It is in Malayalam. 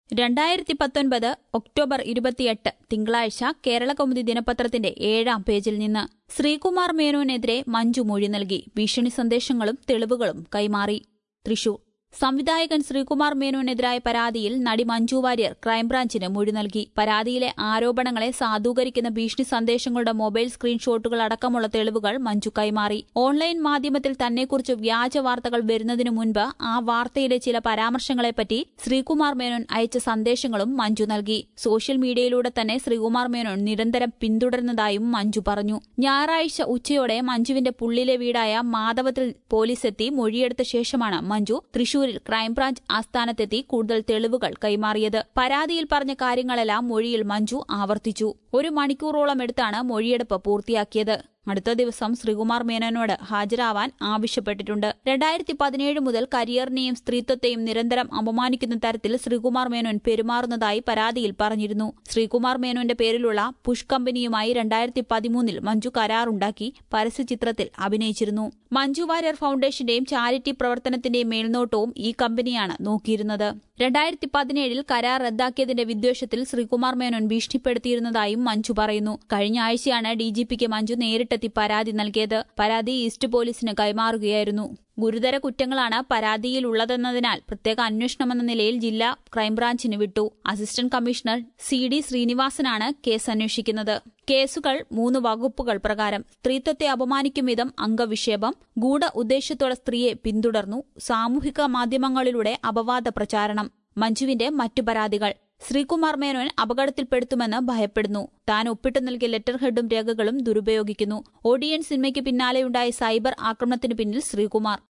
രണ്ടായിരത്തി പത്തൊൻപത് ഒക്ടോബർ ഇരുപത്തിയെട്ട് തിങ്കളാഴ്ച കേരളകൗമുദി ദിനപത്രത്തിന്റെ ഏഴാം പേജിൽ നിന്ന് ശ്രീകുമാർ മേനോനെതിരെ മഞ്ജു മൊഴി നൽകി ഭീഷണി സന്ദേശങ്ങളും തെളിവുകളും കൈമാറി തൃശൂർ സംവിധായകൻ ശ്രീകുമാർ മേനോനെതിരായ പരാതിയിൽ നടി മഞ്ജു വാര്യർ ക്രൈംബ്രാഞ്ചിന് മൊഴി നൽകി പരാതിയിലെ ആരോപണങ്ങളെ സാധൂകരിക്കുന്ന ഭീഷണി സന്ദേശങ്ങളുടെ മൊബൈൽ സ്ക്രീൻഷോട്ടുകൾ അടക്കമുള്ള തെളിവുകൾ മഞ്ജു കൈമാറി ഓൺലൈൻ മാധ്യമത്തിൽ തന്നെക്കുറിച്ച് വ്യാജ വാർത്തകൾ വരുന്നതിനു മുൻപ് ആ വാർത്തയിലെ ചില പരാമർശങ്ങളെപ്പറ്റി ശ്രീകുമാർ മേനോൻ അയച്ച സന്ദേശങ്ങളും മഞ്ജു നൽകി സോഷ്യൽ മീഡിയയിലൂടെ തന്നെ ശ്രീകുമാർ മേനോൻ നിരന്തരം പിന്തുടരുന്നതായും മഞ്ജു പറഞ്ഞു ഞായറാഴ്ച ഉച്ചയോടെ മഞ്ജുവിന്റെ പുള്ളിലെ വീടായ മാധവത്തിൽ പോലീസെത്തി മൊഴിയെടുത്ത ശേഷമാണ് മഞ്ജു തൃശൂരിൽ ക്രൈംബ്രാഞ്ച് ആസ്ഥാനത്തെത്തി കൂടുതൽ തെളിവുകൾ കൈമാറിയത് പരാതിയിൽ പറഞ്ഞ കാര്യങ്ങളെല്ലാം മൊഴിയിൽ മഞ്ജു ആവർത്തിച്ചു ഒരു മണിക്കൂറോളം എടുത്താണ് മൊഴിയെടുപ്പ് പൂർത്തിയാക്കിയത് അടുത്ത ദിവസം ശ്രീകുമാർ മേനോനോട് ഹാജരാവാൻ ആവശ്യപ്പെട്ടിട്ടുണ്ട് രണ്ടായിരത്തി പതിനേഴ് മുതൽ കരിയറിനെയും സ്ത്രീത്വത്തെയും നിരന്തരം അപമാനിക്കുന്ന തരത്തിൽ ശ്രീകുമാർ മേനോൻ പെരുമാറുന്നതായി പരാതിയിൽ പറഞ്ഞിരുന്നു ശ്രീകുമാർ മേനോന്റെ പേരിലുള്ള പുഷ് കമ്പനിയുമായി രണ്ടായിരത്തി പതിമൂന്നിൽ മഞ്ജു കരാറുണ്ടാക്കി പരസ്യചിത്രത്തിൽ അഭിനയിച്ചിരുന്നു മഞ്ജു വാര്യർ ഫൌണ്ടേഷന്റെയും ചാരിറ്റി പ്രവർത്തനത്തിന്റെയും മേൽനോട്ടവും ഈ കമ്പനിയാണ് നോക്കിയിരുന്നത് രണ്ടായിരത്തി പതിനേഴിൽ കരാർ റദ്ദാക്കിയതിന്റെ വിദ്വേഷത്തിൽ ശ്രീകുമാർ മേനോൻ ഭീഷണിപ്പെടുത്തിയിരുന്നതായും മഞ്ജു പറയുന്നു കഴിഞ്ഞ ആഴ്ചയാണ് ഡിജിപിക്ക് മഞ്ജു നേരിട്ടെത്തി പരാതി നൽകിയത് പരാതി ഈസ്റ്റ് പോലീസിന് കൈമാറുകയായിരുന്നു ഗുരുതര കുറ്റങ്ങളാണ് പരാതിയിലുള്ളതെന്നതിനാൽ പ്രത്യേക അന്വേഷണമെന്ന നിലയിൽ ജില്ലാ ക്രൈംബ്രാഞ്ചിന് വിട്ടു അസിസ്റ്റന്റ് കമ്മീഷണർ സി ഡി ശ്രീനിവാസനാണ് കേസ് അന്വേഷിക്കുന്നത് കേസുകൾ മൂന്ന് വകുപ്പുകൾ പ്രകാരം സ്ത്രീത്വത്തെ അപമാനിക്കും വിധം അംഗവിക്ഷേപം ഗൂഢ ഉദ്ദേശ്യത്തോടെ സ്ത്രീയെ പിന്തുടർന്നു സാമൂഹിക മാധ്യമങ്ങളിലൂടെ അപവാദ പ്രചാരണം മഞ്ജുവിന്റെ മറ്റു പരാതികൾ ശ്രീകുമാർ മേനോൻ അപകടത്തിൽപ്പെടുത്തുമെന്ന് ഭയപ്പെടുന്നു താൻ ഒപ്പിട്ടു നൽകിയ ലെറ്റർ ഹെഡും രേഖകളും ദുരുപയോഗിക്കുന്നു ഓഡിയൻസ് സിനിമയ്ക്ക് പിന്നാലെയുണ്ടായ സൈബർ ആക്രമണത്തിന് പിന്നിൽ ശ്രീകുമാർ